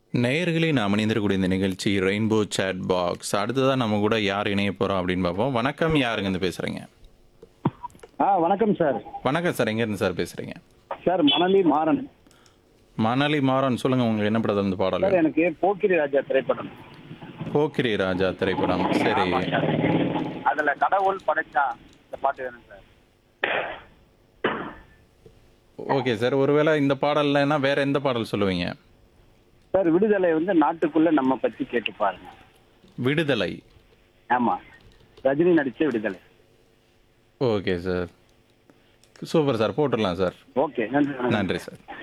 நேயர்களே நாம் இணைந்திருக்கக்கூடிய இந்த நிகழ்ச்சி ரெயின்போ சேட் பாக்ஸ் அடுத்ததான் நம்ம கூட யார் இணைய போறோம் அப்படின்னு பார்ப்போம் வணக்கம் யாருங்க இருந்து பேசுறீங்க ஆ வணக்கம் சார் வணக்கம் சார் எங்க இருந்து சார் பேசுறீங்க சார் மணலி மாறன் மணலி மாறன் சொல்லுங்க உங்களுக்கு என்ன படத்துல இருந்து பாடல் சார் வேணும்? எனக்கு போக்கிரி ராஜா திரைப்படம் போக்கிரி ராஜா திரைப்படம் சரி அதுல கடவுள் படைச்சா இந்த பாட்டு வேணும் சார் ஓகே சார் ஒருவேளை இந்த பாடல்லைன்னா வேற எந்த பாடல் சொல்லுவீங்க சார் விடுதலை வந்து நாட்டுக்குள்ள நம்ம பத்தி கேட்டு பாருங்க விடுதலை ஆமா ரஜினி நடிச்ச Viduthalai okay sir super sir போட்டுடலாம் சார் ஓகே நன்றி வணக்கம். நன்றி சார்